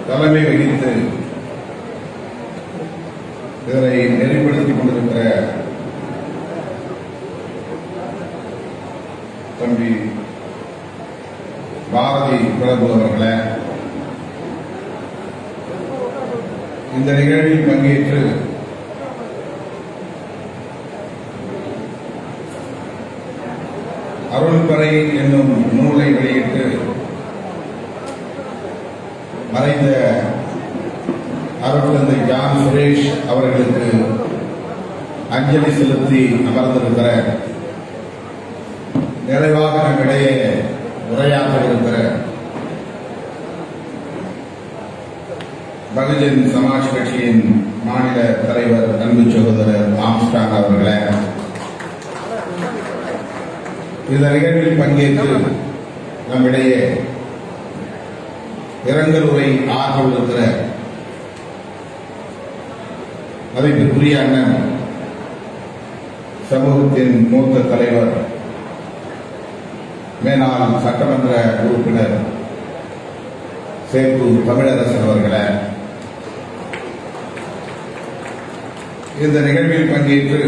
தலைமை வகித்து இதனை நெறிப்படுத்திக் கொண்டிருக்கிற தம்பி பாரதி பிரபு அவர்களே இந்த நிகழ்வில் பங்கேற்று அருள்பறை என்னும் நூலை வெளியிட்டு மறைந்த அருட்தந்தை ஜான் சுரேஷ் அவர்களுக்கு அஞ்சலி செலுத்தி அமர்ந்திருக்கிற நிறைவாக நம்மிடையே உரையாற்றவிருக்கிற பகுஜன் சமாஜ் கட்சியின் மாநில தலைவர் அன்பு சகோதரர் ஆம்ஸ்டாங் அவர்களே இந்த நிகழ்வில் பங்கேற்று நம்மிடையே இரங்கல் உரை ஆர்வம் இருக்கிற மதிப்பிற்குரிய அண்ணன் சமூகத்தின் மூத்த தலைவர் மேனாள் சட்டமன்ற உறுப்பினர் சேப்பு தமிழரசன் அவர்களே இந்த நிகழ்வில் பங்கேற்று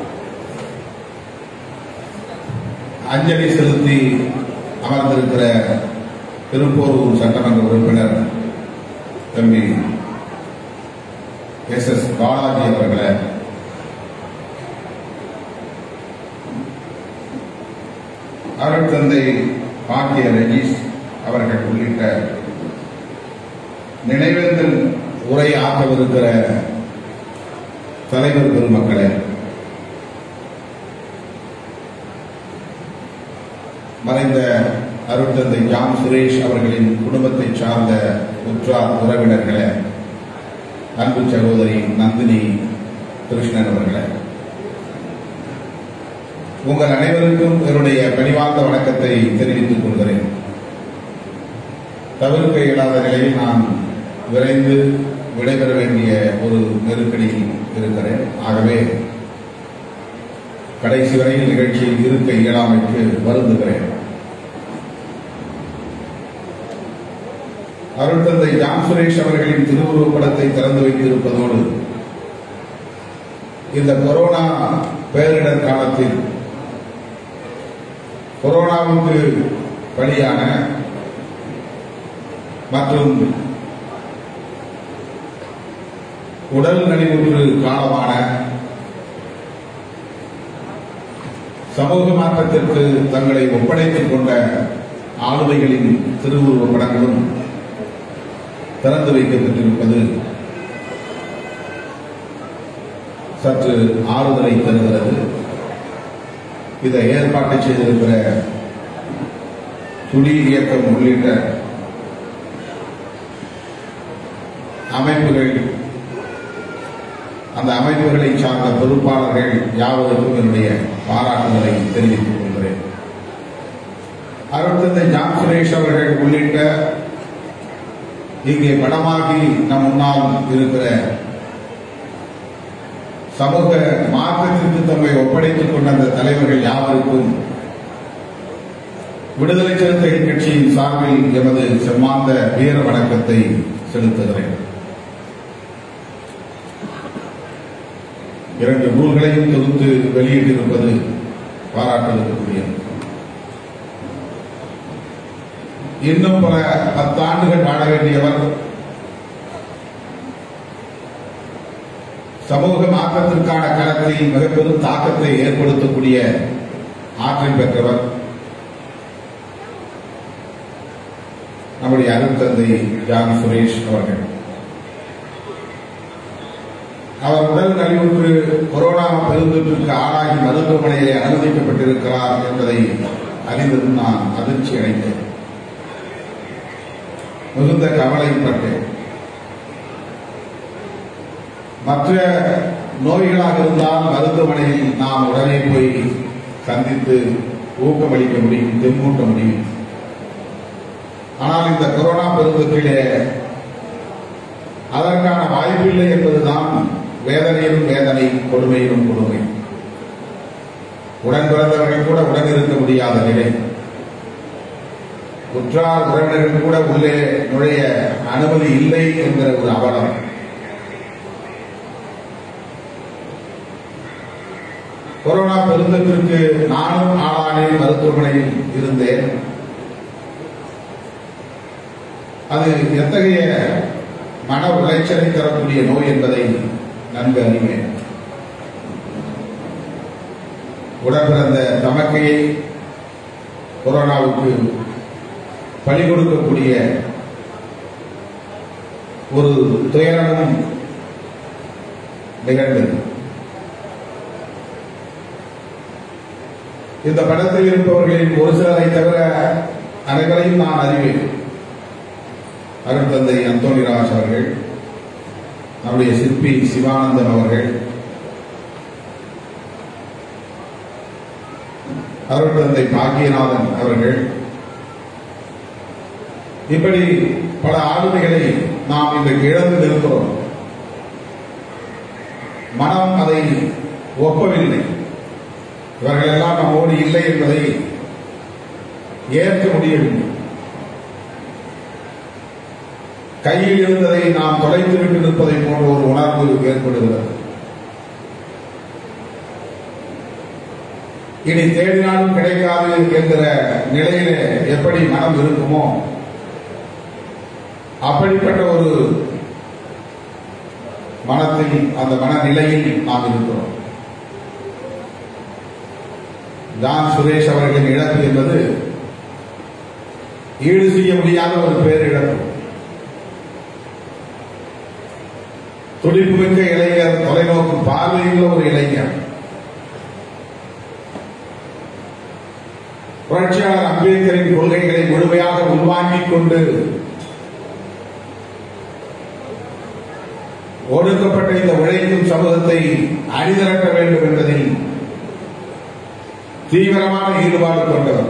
அஞ்சலி செலுத்தி அமர்ந்திருக்கிற திருப்போரூர் சட்டமன்ற உறுப்பினர் தம்பி எஸ் எஸ் பாலாஜி அவர்களே அருட்தந்தை பாக்கிய ரஜீஷ் அவர்கள் உள்ளிட்ட நினைவேந்தல் உரை ஆற்றவிருக்கிற தலைவர் பெருமக்களே மறைந்த அருட்தந்தை ஜான் சுரேஷ் அவர்களின் குடும்பத்தை சார்ந்த உற்றார் உறவினர்களே அன்பு சகோதரி நந்தினி கிருஷ்ணன் அவர்களே உங்கள் அனைவருக்கும் என்னுடைய பணிவார்ந்த வணக்கத்தை தெரிவித்துக் கொள்கிறேன் தவிர்க்க இயலாத நிலையில் நான் விரைந்து விடைபெற வேண்டிய ஒரு நெருக்கடியில் இருக்கிறேன் ஆகவே கடைசி வரையில் நிகழ்ச்சியில் இருக்க இயலாமைக்கு வருந்துகிறேன் அருட்தந்தை ஜான் சுரேஷ் அவர்களின் திருவுருவப் படத்தை திறந்து வைத்திருப்பதோடு இந்த கொரோனா பேரிடர் காலத்தில் கொரோனாவுக்கு பலியான மற்றும் உடல் நலிவுற்று காலமான சமூக மாற்றத்திற்கு தங்களை ஒப்படைத்துக் கொண்ட ஆளுமைகளின் திருவுருவப் படங்களும் திறந்து வைக்கப்பட்டிருப்பது சற்று ஆறுதலை தருகிறது இதை ஏற்பாட்டை செய்திருக்கிற துடி இயக்கம் உள்ளிட்ட அமைப்புகள் அந்த அமைப்புகளை சார்ந்த பொறுப்பாளர்கள் யாவருக்கும் என்னுடைய பாராட்டுதலை தெரிவித்துக் கொள்கிறேன் அருட்தந்தை ஜான் சுரேஷ் அவர்கள் உள்ளிட்ட இங்கே படமாகி நம் முன்னால் இருக்கிற சமூக மாற்றத்திற்கு தம்மை ஒப்படைத்துக் கொண்ட அந்த தலைவர்கள் யாவருக்கும் விடுதலை சிறுத்தைகள் கட்சியின் சார்பில் எமது செம்மாந்த வீர வணக்கத்தை செலுத்துகிறேன் இரண்டு நூல்களையும் தொகுத்து வெளியிட்டிருப்பது பாராட்டுதலுக்குரியது இன்னும் பல பத்தாண்டுகள் வாழ வேண்டியவர் சமூக மாற்றத்திற்கான களத்தில் மிக பெரும் தாக்கத்தை ஏற்படுத்தக்கூடிய ஆற்றல் பெற்றவர் நம்முடைய அருட்தந்தை ஜான் சுரேஷ் அவர்கள் அவர் உடல் நலிவுற்று கொரோனா பெருந்தொற்றுக்கு ஆளாகி மருத்துவமனையிலே அனுமதிக்கப்பட்டிருக்கிறார் என்பதை அறிந்தது நான் அதிர்ச்சி அடைந்தேன் மிகுந்த கவலைப்பட்டேன் மற்ற நோய்களாக இருந்தால் மருத்துவமனையில் நாம் உடனே போய் சந்தித்து ஊக்கமளிக்க முடியும் தெம்மூட்ட முடியும் ஆனால் இந்த கொரோனா பெருந்தொற்றிலே அதற்கான வாய்ப்பில்லை என்பதுதான் வேதனையிலும் வேதனை கொடுமையிலும் கொடுமை உடன் பிறந்தவர்கள் கூட உடன் இருக்க முடியாத நிலை உற்றார் உறவினர்கள் கூட உள்ளே நுழைய அனுமதி இல்லை என்கிற ஒரு அவலம் கொரோனா பெருந்தொற்றுக்கு நானும் ஆளானேன் மருத்துவமனையில் இருந்தேன் அது எத்தகைய மன உளைச்சலை தரக்கூடிய நோய் என்பதை நன்கு அறிவேன் உடன்பிறந்த தமக்கையை கொரோனாவுக்கு பலி கொடுக்கக்கூடிய ஒரு துயரமும் நிகழ்ந்தது இந்த படத்தில் இருப்பவர்களில் ஒரு சிலரை தவிர அனைவரையும் நான் அறிவேன் அருட்தந்தை அந்தோணிராஜ் அவர்கள் நம்முடைய சிற்பி சிவானந்தன் அவர்கள் அருட்தந்தை பாக்கியநாதன் அவர்கள் இப்படி பல ஆளுமைகளை நாம் இன்றைக்கு இழந்து நிற்கிறோம் மனம் அதை ஒப்பவில்லை இவர்கள் எல்லாம் நம்மோடு இல்லை என்பதை ஏற்க முடியவில்லை கையில் இருந்ததை நாம் தொலைத்து விட்டு நிற்பதை போன்ற ஒரு உணர்வு ஏற்படுகிறது இனி தேடினாலும் கிடைக்காது என்கிற நிலையில எப்படி மனம் இருக்குமோ அப்படிப்பட்ட ஒரு மனத்தில் அந்த மனநிலையில் நாம் இருக்கிறோம் ஜான் சுரேஷ் அவர்களின் இழப்பு என்பது ஈடு செய்ய முடியாத ஒரு பேரிழப்பு துடிப்புமிக்க இளைஞர் தொலைநோக்கு பார்வையுள்ள ஒரு இளைஞர் புரட்சியாளர் அம்பேத்கரின் கொள்கைகளை முழுமையாக உள்வாங்கிக் கொண்டு ஒடுக்கப்பட்ட இந்த உழைக்கும் சமூகத்தை அணிதிரட்ட வேண்டும் என்பதில் தீவிரமான ஈடுபாடு கொண்டவர்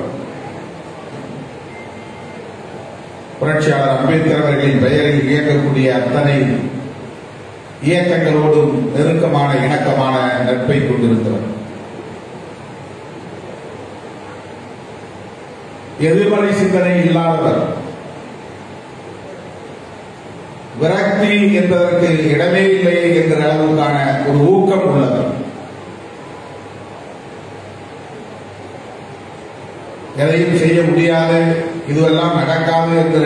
புரட்சியாளர் அம்பேத்கர் அவர்களின் பெயரில் இயக்கக்கூடிய அத்தனை இயக்கங்களோடும் நெருக்கமான இணக்கமான நட்பை கொண்டிருந்தவர் எதிர்மறை சிந்தனை இல்லாதவர் விரக்தி என்பதற்கு இடமே இல்லை என்கிற அளவுக்கான ஒரு ஊக்கம் உள்ளவர் எதையும் செய்ய முடியாது இதுவெல்லாம் நடக்காது என்கிற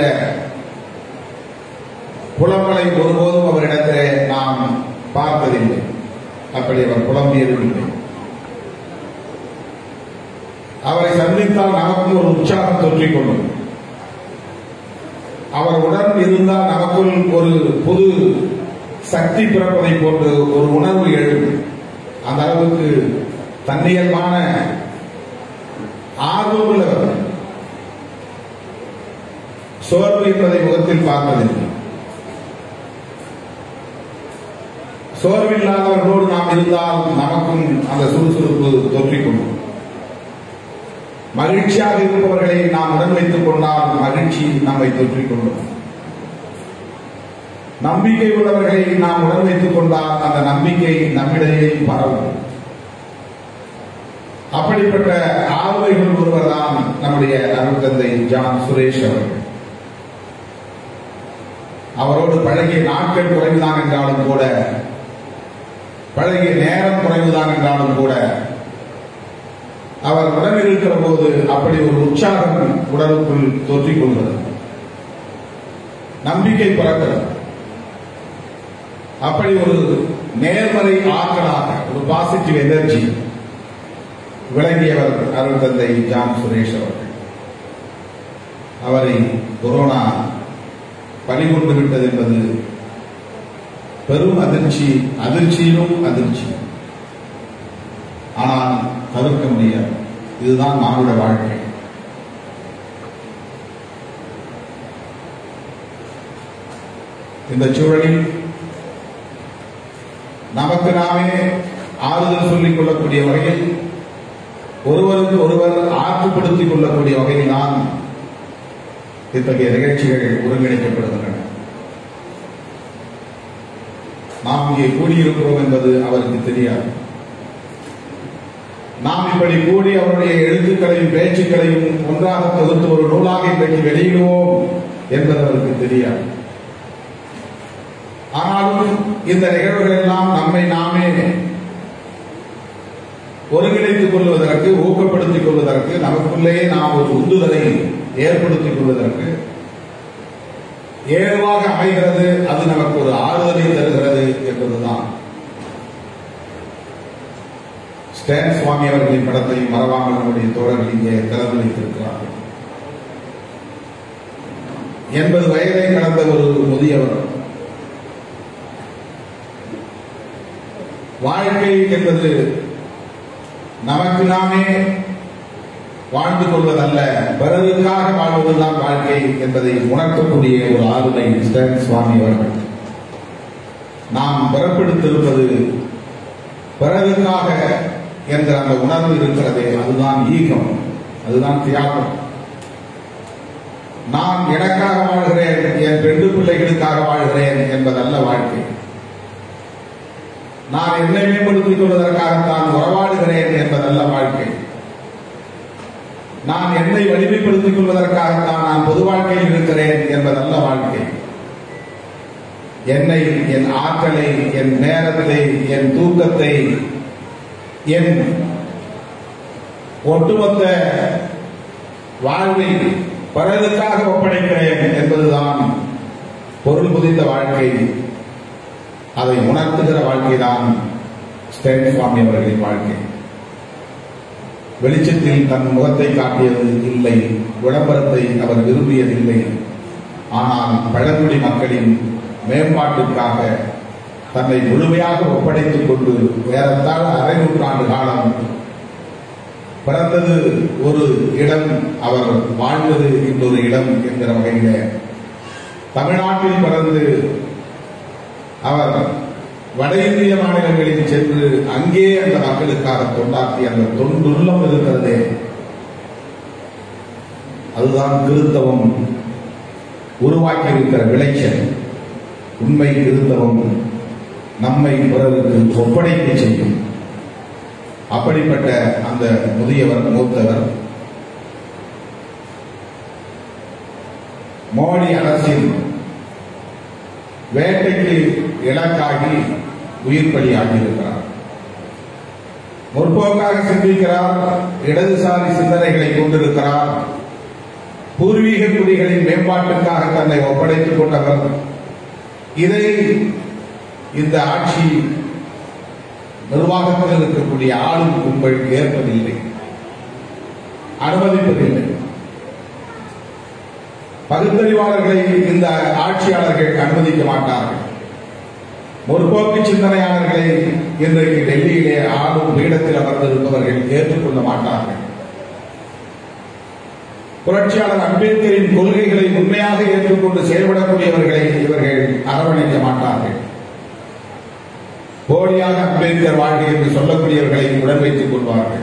புலம்பலை ஒருபோதும் அவரிடத்திலே நாம் பார்த்ததில்லை அப்படி அவர் புலம்பியதும் இல்லை அவரை சந்தித்தால் நமக்கும் ஒரு உற்சாகம் தொற்றிக் கொள்ளும் அவர் உடன் இருந்தால் நமக்குள் ஒரு புது சக்தி பிறப்பதை போன்று ஒரு உணர்வு எழும் அந்த அளவுக்கு தன்னியல்பான ஆர்வம் உள்ளவர் சோர்வு என்பதை முகத்தில் பார்ப்பதில்லை சோர்வில்லாதவர்களோடு நாம் இருந்தால் நமக்கும் அந்த சுறுசுறுப்பு தொற்றிக்கொள்ளும் மகிழ்ச்சியாக இருப்பவர்களை நாம் உடன் வைத்துக் கொண்டால் மகிழ்ச்சி நம்மை தொற்றிக் கொள்ளும் நம்பிக்கை உள்ளவர்களை நாம் உடன் வைத்துக் கொண்டால் அந்த நம்பிக்கை நம்மிடையே பரவும் அப்படிப்பட்ட ஆளுமைகள் ஒருவர் தான் நம்முடைய அருட்தந்தை ஜான் சுரேஷ் அவர்கள் அவரோடு பழகிய நாட்கள் குறைவுதான் என்றாலும் கூட பழகிய நேரம் குறைவுதான் என்றாலும் கூட அவர் உடன் இருக்கிற போது அப்படி ஒரு உற்சாகம் உடலுக்குள் தோற்றிக் கொள்வது நம்பிக்கை பிறக்கிறது அப்படி ஒரு நேர்மறை ஆற்றலாக ஒரு பாசிட்டிவ் எனர்ஜி விளங்கியவர் அருள் தந்தை ஜான் சுரேஷ் அவர்கள் அவரை கொரோனா பலிகொண்டு விட்டது என்பது பெரும் அதிர்ச்சி அதிர்ச்சியிலும் அதிர்ச்சி ஆனால் தவிர்க்க முடியாது இதுதான் மானுட வாழ்க்கை இந்த சூழலில் நமக்கு நாமே ஆறுதல் சொல்லிக் கொள்ளக்கூடிய வகையில் ஒருவருக்கு ஒருவர் ஆற்றுப்படுத்திக் கொள்ளக்கூடிய வகையில் தான் இத்தகைய நிகழ்ச்சிகள் ஒருங்கிணைக்கப்படுகின்றன நாம் இங்கே கூடியிருக்கிறோம் என்பது அவருக்கு தெரியாது நாம் இப்படி கூடி அவருடைய எழுத்துக்களையும் பேச்சுக்களையும் ஒன்றாக தொகுத்து ஒரு நூலாக இன்றைக்கு வெளியிடுவோம் என்பது அவருக்கு தெரியாது ஆனாலும் இந்த நிகழ்வுகள் எல்லாம் நம்மை நாமே ஒருங்கிணைத்துக் கொள்வதற்கு ஊக்கப்படுத்திக் கொள்வதற்கு நமக்குள்ளேயே நாம் ஒரு உந்துதலை ஏற்படுத்திக் கொள்வதற்கு ஏதுவாக அமைகிறது அது நமக்கு ஒரு ஆறுதலை தருகிறது என்பதுதான் ஸ்டேன் சுவாமி அவர்களின் படத்தையும் மறவாமல் நம்முடைய தோழர்கள் இங்கே திறந்து வைத்திருக்கிறார்கள் எண்பது வயதை கடந்த ஒரு முதியவர் வாழ்க்கை என்பது நமக்கு நாமே வாழ்ந்து கொள்வதல்ல பிறருக்காக வாழ்வதுதான் வாழ்க்கை என்பதை உணர்த்தக்கூடிய ஒரு ஆளுமை ஸ்டேன் சுவாமி அவர்கள் நாம் பிறப்பெடுத்திருப்பது பிறருக்காக என்ற அந்த உணர்வு இருக்கிறதே அதுதான் ஈகம் அதுதான் தியாகம் நான் எனக்காக வாழ்கிறேன் என் பெண்டு பிள்ளைகளுக்காக வாழ்கிறேன் என்பதல்ல வாழ்க்கை நான் என்னை மேம்படுத்திக் கொள்வதற்காகத்தான் உறவாடுகிறேன் என்பதல்ல வாழ்க்கை நான் என்னை வலிமைப்படுத்திக் கொள்வதற்காகத்தான் நான் பொது வாழ்க்கையில் இருக்கிறேன் என்பதல்ல வாழ்க்கை என்னை என் ஆற்றலை என் நேரத்தை என் தூக்கத்தை என் ஒட்டுமொத்த வாழ்வை பிறருக்காக ஒப்படைக்கிறேன் என்பதுதான் பொருள் புதிந்த வாழ்க்கை அதை உணர்த்துகிற வாழ்க்கைதான் ஸ்டேன் சுவாமி அவர்களின் வாழ்க்கை வெளிச்சத்தில் தன் முகத்தை காட்டியது இல்லை விளம்பரத்தை அவர் விரும்பியதில்லை ஆனால் பழங்குடி மக்களின் மேம்பாட்டுக்காக தன்னை முழுமையாக ஒப்படைத்துக் கொண்டு ஏறத்தாழ அரை நூற்றாண்டு காலம் பிறந்தது ஒரு இடம் அவர் வாழ்ந்தது இன்னொரு இடம் என்கிற வகையில தமிழ்நாட்டில் பிறந்து அவர் வட இந்திய மாநிலங்களில் சென்று அங்கே அந்த மக்களுக்காக தொண்டாற்றிய அந்த தொண்டுள்ளம் இருக்கிறதே அதுதான் கிறிஸ்தவம் உருவாக்கி இருக்கிற விளைச்சல் உண்மை கிறிஸ்தவம் நம்மை பிறருக்கு ஒப்படைக்க செய்யும் அப்படிப்பட்ட அந்த முதியவர் மூத்தவர் மோடி அரசின் வேட்டைக்கு இலக்காகி உயிர் பலியாகி இருக்கிறார் முற்போக்காக சிந்திக்கிறார் இடதுசாரி சிந்தனைகளை கொண்டிருக்கிறார் பூர்வீக குடிகளின் மேம்பாட்டுக்காக தன்னை ஒப்படைத்துக் கொண்டவர் இதை இந்த ஆட்சி நிர்வாகத்தில் இருக்கக்கூடிய ஆளும் கும்பல் ஏற்பதில்லை அனுமதிப்பதில்லை பகுத்தறிவாளர்களை இந்த ஆட்சியாளர்கள் அனுமதிக்க மாட்டார்கள் முற்போக்கு சிந்தனையாளர்களை இன்றைக்கு டெல்லியிலே ஆளும் பீடத்தில் அமர்ந்திருப்பவர்கள் ஏற்றுக்கொள்ள மாட்டார்கள் புரட்சியாளர் அம்பேத்கரின் கொள்கைகளை உண்மையாக ஏற்றுக்கொண்டு செயல்படக்கூடியவர்களை இவர்கள் அரவணைக்க மாட்டார்கள் போலியாக அம்பேத்கர் வாழ்க்கை என்று சொல்லக்கூடியவர்களை உடன் வைத்துக் கொள்வார்கள்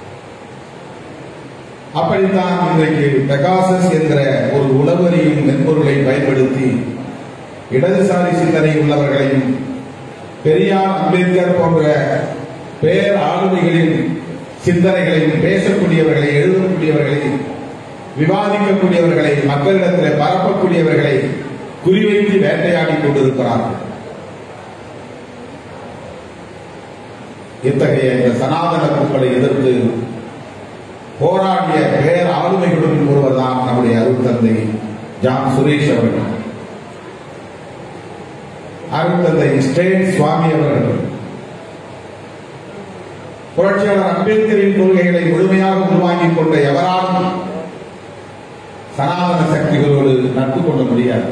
அப்படித்தான் இன்றைக்கு பெகாசஸ் என்கிற ஒரு உளவறியும் மென்பொருளை பயன்படுத்தி இடதுசாரி சிந்தனை உள்ளவர்களையும் பெரியார் அம்பேத்கர் போன்ற பேர் ஆளுமைகளின் சிந்தனைகளையும் பேசக்கூடியவர்களை எழுதக்கூடியவர்களை விவாதிக்கக்கூடியவர்களை மக்களிடத்தில் பரப்பக்கூடியவர்களை குறிவைத்து வேட்டையாடி கொண்டிருக்கிறார்கள் இத்தகைய இந்த சனாதன கும்பலை எதிர்த்து போராடிய பேர் ஆளுமைகளுடன் ஒருவர் தான் நம்முடைய அருள் தந்தை ஜான் சுரேஷ் அவர்கள் அருள் தந்தை ஸ்டேட் சுவாமி அவர்கள் புரட்சியாளர் அம்பேத்கரின் கொள்கைகளை முழுமையாக உருவாக்கிக் கொண்ட எவராலும் சனாதன சக்திகளோடு நட்பு கொள்ள முடியாது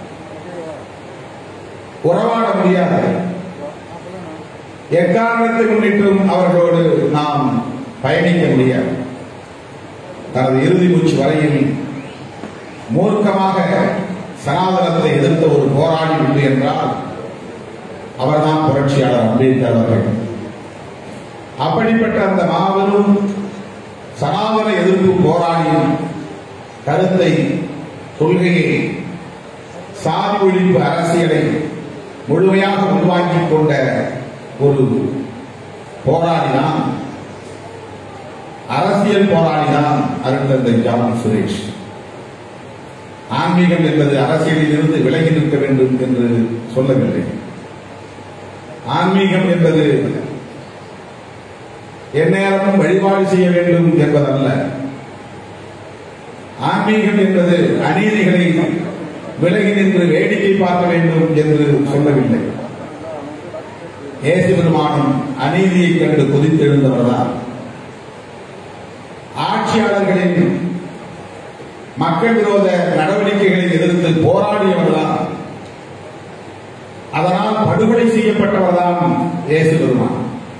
உறவாட முடியாது எக்காரணத்தை முன்னிட்டும் அவர்களோடு நாம் பயணிக்க முடியாது தனது இறுதி மூச்சு வரையில் மூர்க்கமாக சனாதனத்தை எதிர்த்த ஒரு போராளி உண்டு என்றால் அவர்தான் புரட்சியாளர் அம்பேத்கர் அவர்கள் அப்படிப்பட்ட அந்த மாபெரும் சனாதன எதிர்ப்பு போராளியின் கருத்தை கொள்கையை சாதி ஒழிப்பு அரசியலை முழுமையாக உருவாக்கிக் கொண்ட ஒரு போராடிதான் அரசியல் போராளிதான் அருந்தந்தை ஜான் சுரேஷ் ஆன்மீகம் என்பது அரசியலில் இருந்து விலகி நிற்க வேண்டும் என்று சொல்லவில்லை ஆன்மீகம் என்பது எந்நேரமும் வழிபாடு செய்ய வேண்டும் என்பதல்ல ஆன்மீகம் என்பது அநீதிகளை விலகி நின்று வேடிக்கை பார்க்க வேண்டும் என்று சொல்லவில்லை இயேசு பெருமானும் அநீதியை கண்டு குதித்தெழுந்தவர்தான் ஆட்சியாளர்களின் மக்கள் விரோத நடவடிக்கைகளை எதிர்த்து போராடியவர்தான் அதனால் படுகொலை செய்யப்பட்டவர்தான் இயேசு பெருமான்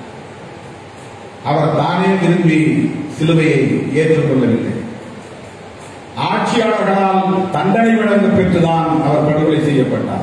அவர் தானே விரும்பி சிலுவையை ஏற்றுக்கொள்ளவில்லை ஆட்சியாளர்களால் தண்டனை வழங்க பெற்றுதான் அவர் படுகொலை செய்யப்பட்டார்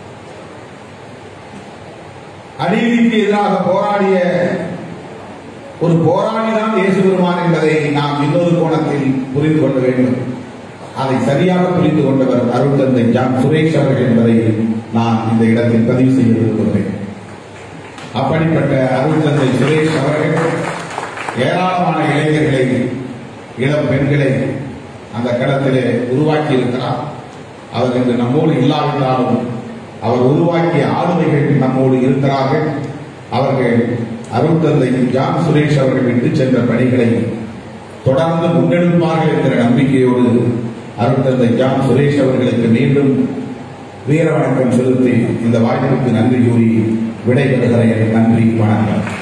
அநீதிக்கு எதிராக போராடிய ஒரு போராளிதான் இயேசு பெருமான் என்பதை நாம் இன்னொரு கோணத்தில் புரிந்து கொள்ள வேண்டும் அதை சரியாக புரிந்து கொண்டவர் அருள் தந்தை ஜான் சுரேஷ் அவர்கள் என்பதை நான் இந்த இடத்தில் பதிவு செய்ய விரும்புகிறேன் அப்படிப்பட்ட அருள் தந்தை சுரேஷ் அவர்கள் ஏராளமான இளைஞர்களை இளம் பெண்களை அந்த களத்திலே உருவாக்கி இருக்கிறார் அவர் இன்று நம்மோடு இல்லாவிட்டாலும் அவர் உருவாக்கிய ஆளுமைகள் நம்மோடு இருக்கிறார்கள் அவர்கள் அருள் தந்தை ஜான் சுரேஷ் அவர்கள் விட்டு சென்ற பணிகளை தொடர்ந்து முன்னெடுப்பார்கள் என்கிற நம்பிக்கையோடு அருள் தந்தை ஜான் சுரேஷ் அவர்களுக்கு மீண்டும் வீர வணக்கம் செலுத்தி இந்த வாய்ப்புக்கு நன்றி கூறி விடைபெறுகிறேன் நன்றி வணக்கம்